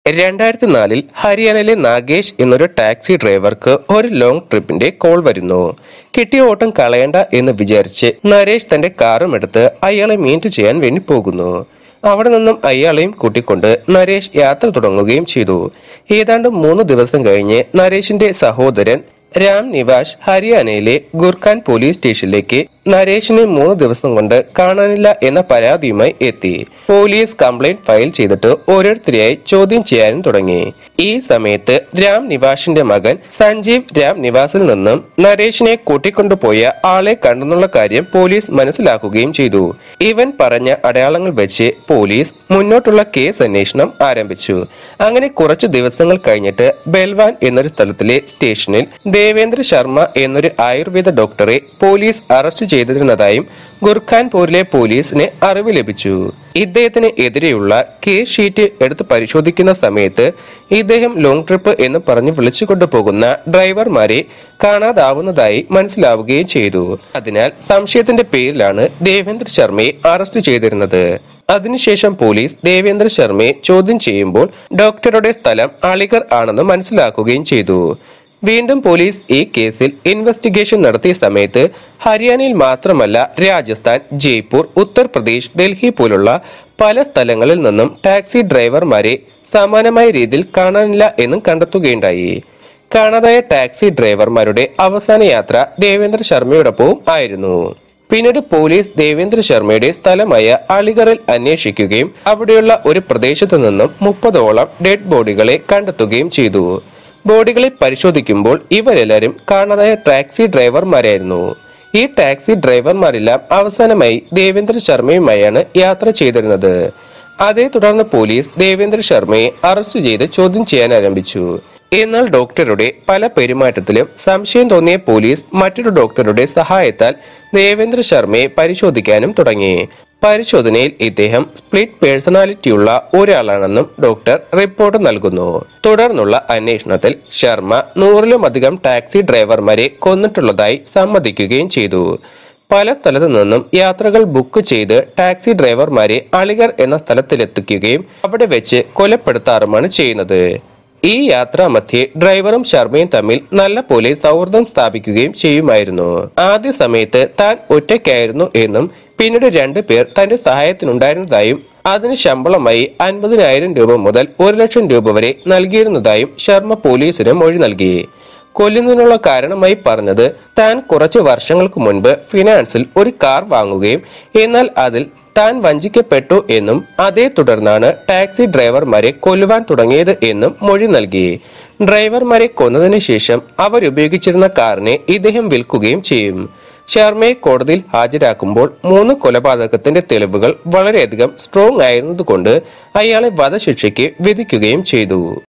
രണ്ടായിരത്തി നാലിൽ ഹരിയാനയിലെ നാഗേഷ് എന്നൊരു ടാക്സി ഡ്രൈവർക്ക് ഒരു ലോങ് ട്രിപ്പിന്റെ കോൾ വരുന്നു കിട്ടിയ ഓട്ടം കളയണ്ട എന്ന് വിചാരിച്ച് നരേഷ് തന്റെ കാറും എടുത്ത് അയാളെ മീറ്റ് ചെയ്യാൻ വേണ്ടി പോകുന്നു അവിടെ നിന്നും അയാളെയും കൂട്ടിക്കൊണ്ട് നരേഷ് യാത്ര തുടങ്ങുകയും ചെയ്തു ഏതാണ്ട് മൂന്ന് ദിവസം കഴിഞ്ഞ് നരേഷിന്റെ സഹോദരൻ രാം നിവാസ് ഹരിയാനയിലെ ഗുർഖാൻ പോലീസ് സ്റ്റേഷനിലേക്ക് നരേഷിനെ മൂന്ന് ദിവസം കൊണ്ട് കാണാനില്ല എന്ന പരാതിയുമായി എത്തി പോലീസ് കംപ്ലൈന്റ് ഫയൽ ചെയ്തിട്ട് ഓരോരുത്തരെയായി ചോദ്യം ചെയ്യാനും തുടങ്ങി ഈ സമയത്ത് രാം നിവാസിന്റെ മകൻ സഞ്ജീവ് രാം നിവാസിൽ നിന്നും നരേഷിനെ കൂട്ടിക്കൊണ്ടുപോയ ആളെ കണ്ടെന്നുള്ള കാര്യം പോലീസ് മനസ്സിലാക്കുകയും ചെയ്തു ഇവൻ പറഞ്ഞ അടയാളങ്ങൾ വെച്ച് പോലീസ് മുന്നോട്ടുള്ള കേസ് അന്വേഷണം ആരംഭിച്ചു അങ്ങനെ കുറച്ചു ദിവസങ്ങൾ കഴിഞ്ഞിട്ട് ബെൽവാൻ എന്നൊരു സ്ഥലത്തിലെ സ്റ്റേഷനിൽ ദേവേന്ദ്ര ശർമ്മ എന്നൊരു ആയുർവേദ ഡോക്ടറെ പോലീസ് അറസ്റ്റ് ചെയ്തിരുന്നതായും ഗുർഖാൻപൂരിലെ പോലീസിന് അറിവ് ലഭിച്ചു ഇദ്ദേഹത്തിന് എതിരെയുള്ള കേസ് ഷീറ്റ് എടുത്ത് പരിശോധിക്കുന്ന സമയത്ത് ഇദ്ദേഹം ലോങ് ട്രിപ്പ് എന്ന് പറഞ്ഞ് വിളിച്ചു കൊണ്ടുപോകുന്ന ഡ്രൈവർമാരെ കാണാതാവുന്നതായി മനസ്സിലാവുകയും ചെയ്തു അതിനാൽ സംശയത്തിന്റെ പേരിലാണ് ദേവേന്ദ്ര ശർമ്മയെ അറസ്റ്റ് ചെയ്തിരുന്നത് അതിനുശേഷം പോലീസ് ദേവേന്ദ്ര ശർമ്മയെ ചോദ്യം ചെയ്യുമ്പോൾ ഡോക്ടറുടെ സ്ഥലം അളിഗർ ആണെന്ന് മനസ്സിലാക്കുകയും ചെയ്തു വീണ്ടും പോലീസ് ഈ കേസിൽ ഇൻവെസ്റ്റിഗേഷൻ നടത്തിയ സമയത്ത് ഹരിയാനയിൽ മാത്രമല്ല രാജസ്ഥാൻ ജയ്പൂർ ഉത്തർപ്രദേശ് ഡൽഹി പോലുള്ള പല സ്ഥലങ്ങളിൽ നിന്നും ടാക്സി ഡ്രൈവർമാരെ സമാനമായ രീതിയിൽ കാണാനില്ല എന്നും കണ്ടെത്തുകയുണ്ടായി കാണാതായ ടാക്സി ഡ്രൈവർമാരുടെ അവസാന യാത്ര ദേവേന്ദ്ര ശർമ്മയോടൊപ്പവും ആയിരുന്നു പിന്നീട് പോലീസ് ദേവേന്ദ്ര ശർമ്മയുടെ സ്ഥലമായ അളിഗറിൽ അന്വേഷിക്കുകയും അവിടെയുള്ള ഒരു പ്രദേശത്തു നിന്നും മുപ്പതോളം ഡെഡ് ബോഡികളെ കണ്ടെത്തുകയും ചെയ്തു ബോഡികളെ പരിശോധിക്കുമ്പോൾ ഇവരെല്ലാവരും കാണാതായ ടാക്സി ഡ്രൈവർമാരായിരുന്നു ഈ ടാക്സി ഡ്രൈവർമാരെല്ലാം അവസാനമായി ദേവേന്ദ്ര ശർമ്മയുമായാണ് യാത്ര ചെയ്തിരുന്നത് അതേ തുടർന്ന് പോലീസ് ദേവേന്ദ്ര ശർമ്മയെ അറസ്റ്റ് ചെയ്ത് ചോദ്യം ചെയ്യാൻ ആരംഭിച്ചു എന്നാൽ ഡോക്ടറുടെ പല പെരുമാറ്റത്തിലും സംശയം തോന്നിയ പോലീസ് മറ്റൊരു ഡോക്ടറുടെ സഹായത്താൽ ദേവേന്ദ്ര ശർമ്മയെ പരിശോധിക്കാനും തുടങ്ങി പരിശോധനയിൽ ഇദ്ദേഹം സ്പ്ലിറ്റ് പേഴ്സണാലിറ്റിയുള്ള ഒരാളാണെന്നും ഡോക്ടർ റിപ്പോർട്ട് നൽകുന്നു തുടർന്നുള്ള അന്വേഷണത്തിൽ ശർമ്മ നൂറിലുമധികം ടാക്സി ഡ്രൈവർമാരെ കൊന്നിട്ടുള്ളതായി സമ്മതിക്കുകയും ചെയ്തു പല സ്ഥലത്തു നിന്നും യാത്രകൾ ബുക്ക് ചെയ്ത് ടാക്സി ഡ്രൈവർമാരെ അളിഗർ എന്ന സ്ഥലത്തിലെത്തിക്കുകയും അവിടെ വെച്ച് കൊലപ്പെടുത്താറുമാണ് ചെയ്യുന്നത് ഈ യാത്രാ മധ്യേ ഡ്രൈവറും ശർമ്മയും തമ്മിൽ നല്ല പോലെ സൗഹൃദം സ്ഥാപിക്കുകയും ചെയ്യുമായിരുന്നു ആദ്യ സമയത്ത് താൻ ഒറ്റയ്ക്കായിരുന്നു എന്നും പിന്നീട് രണ്ടു പേർ തന്റെ സഹായത്തിനുണ്ടായിരുന്നതായും അതിന് ശമ്പളമായി അൻപതിനായിരം രൂപ മുതൽ ഒരു ലക്ഷം രൂപ വരെ നൽകിയിരുന്നതായും ശർമ്മ പോലീസിന് മൊഴി നൽകി കൊല്ലുന്നതിനുള്ള കാരണമായി പറഞ്ഞത് താൻ കുറച്ച് വർഷങ്ങൾക്ക് മുൻപ് ഫിനാൻസിൽ ഒരു കാർ വാങ്ങുകയും എന്നാൽ അതിൽ താൻ വഞ്ചിക്കപ്പെട്ടു എന്നും അതേ തുടർന്നാണ് ടാക്സി ഡ്രൈവർമാരെ കൊല്ലുവാൻ തുടങ്ങിയത് എന്നും മൊഴി നൽകി ഡ്രൈവർമാരെ കൊന്നതിന് ശേഷം അവരുപയോഗിച്ചിരുന്ന കാറിനെ ഇദ്ദേഹം വിൽക്കുകയും ചെയ്യും ശർമ്മയെ കോടതിയിൽ ഹാജരാക്കുമ്പോൾ മൂന്ന് കൊലപാതകത്തിന്റെ തെളിവുകൾ വളരെയധികം സ്ട്രോങ് ആയിരുന്നതുകൊണ്ട് അയാളെ വധശിക്ഷയ്ക്ക് വിധിക്കുകയും ചെയ്തു